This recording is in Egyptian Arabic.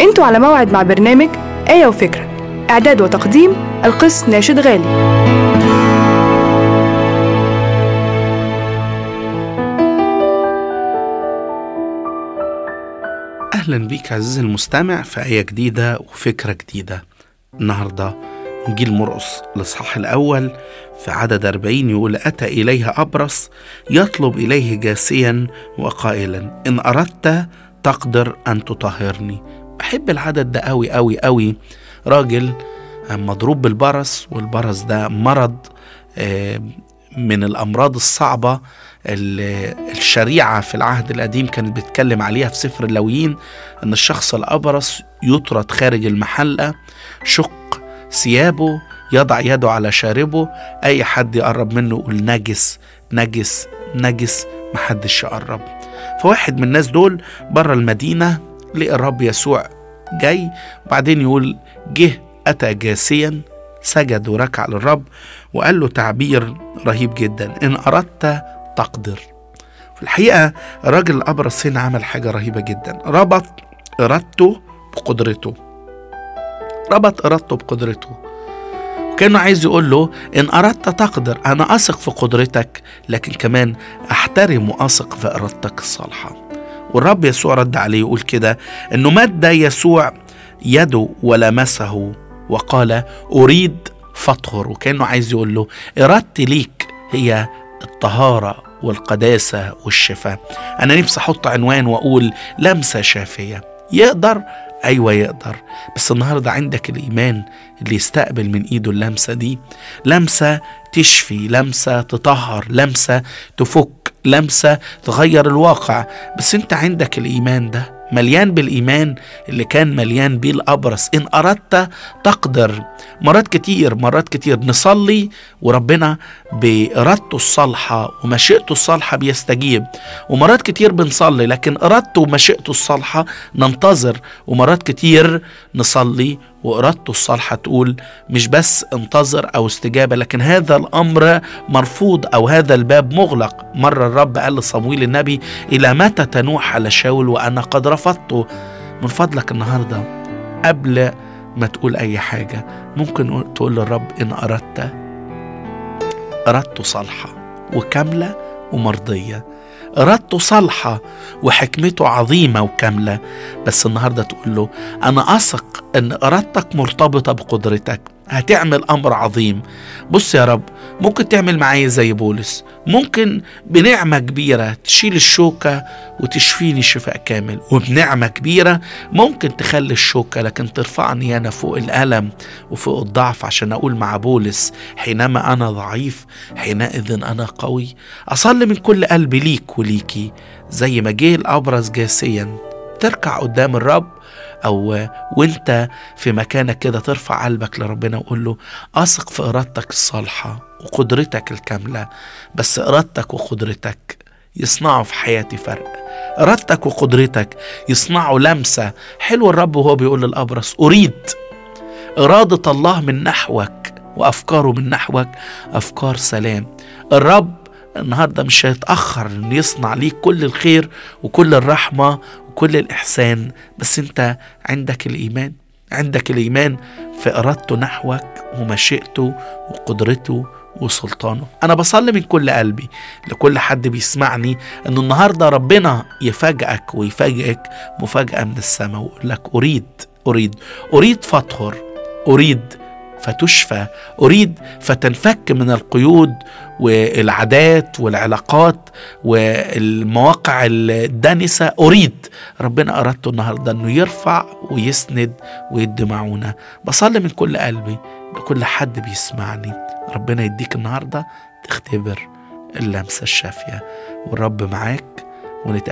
انتوا على موعد مع برنامج آية وفكرة إعداد وتقديم القس ناشد غالي أهلا بيك عزيزي المستمع في آية جديدة وفكرة جديدة النهاردة إنجيل مرقس الإصحاح الأول في عدد أربعين يقول أتى إليها أبرص يطلب إليه جاسيا وقائلا إن أردت تقدر أن تطهرني بحب العدد ده أوي أوي أوي راجل مضروب بالبرص والبرص ده مرض آه، من الأمراض الصعبة ال- الشريعة في العهد القديم كانت بتتكلم عليها في سفر اللاويين أن الشخص الأبرص يطرد خارج المحلة شق ثيابه يضع يده على شاربه أي حد يقرب منه يقول نجس نجس نجس محدش يقرب فواحد من الناس دول بره المدينة لقى الرب يسوع جاي وبعدين يقول جه أتى جاسيا سجد وركع للرب وقال له تعبير رهيب جدا إن أردت تقدر في الحقيقة الراجل الأبرص هنا عمل حاجة رهيبة جدا ربط إرادته بقدرته ربط إرادته بقدرته وكانه عايز يقول له إن أردت تقدر أنا أثق في قدرتك لكن كمان أحترم وأثق في إرادتك الصالحة والرب يسوع رد عليه يقول كده إنه مد يسوع يده ولمسه وقال أريد فاطهر وكانه عايز يقول له إرادتي ليك هي الطهارة والقداسة والشفاء أنا نفسي أحط عنوان وأقول لمسة شافية يقدر أيوة يقدر بس النهاردة عندك الإيمان اللي يستقبل من إيده اللمسة دي لمسة تشفي لمسة تطهر لمسة تفك لمسة تغير الواقع بس أنت عندك الإيمان ده مليان بالإيمان اللي كان مليان بيه الأبرص إن أردت تقدر مرات كتير مرات كتير نصلي وربنا بإرادته الصالحة ومشيئته الصالحة بيستجيب ومرات كتير بنصلي لكن إرادته ومشيئته الصالحة ننتظر ومرات كتير نصلي وإرادته الصالحة تقول مش بس انتظر أو استجابة لكن هذا الأمر مرفوض أو هذا الباب مغلق مرة الرب قال لصمويل النبي إلى متى تنوح على شاول وأنا قد رفضته من فضلك النهاردة قبل ما تقول أي حاجة ممكن تقول للرب إن أردت إرادته صالحة وكاملة ومرضية إرادته صالحة وحكمته عظيمة وكاملة بس النهاردة تقول له أنا أثق أن إرادتك مرتبطة بقدرتك هتعمل أمر عظيم بص يا رب ممكن تعمل معايا زي بولس ممكن بنعمة كبيرة تشيل الشوكة وتشفيني شفاء كامل وبنعمة كبيرة ممكن تخلي الشوكة لكن ترفعني أنا فوق الألم وفوق الضعف عشان أقول مع بولس حينما أنا ضعيف حينئذ أنا قوي أصلي من كل قلبي ليك وليكي زي ما جه الأبرز جاسيا تركع قدام الرب او وانت في مكانك كده ترفع قلبك لربنا وقول له اثق في ارادتك الصالحه وقدرتك الكامله بس ارادتك وقدرتك يصنعوا في حياتي فرق ارادتك وقدرتك يصنعوا لمسه حلو الرب وهو بيقول للابرص اريد اراده الله من نحوك وافكاره من نحوك افكار سلام الرب النهارده مش هيتاخر انه يصنع ليك كل الخير وكل الرحمه وكل الإحسان بس أنت عندك الإيمان عندك الإيمان في إرادته نحوك ومشيئته وقدرته وسلطانه أنا بصلي من كل قلبي لكل حد بيسمعني أنه النهاردة ربنا يفاجئك ويفاجئك مفاجأة من السماء ويقول لك أريد أريد أريد فاطهر أريد فتشفى أريد فتنفك من القيود والعادات والعلاقات والمواقع الدانسة أريد ربنا أردته النهاردة أنه يرفع ويسند ويدي معونة بصلي من كل قلبي لكل حد بيسمعني ربنا يديك النهاردة تختبر اللمسة الشافية والرب معاك ونتقابل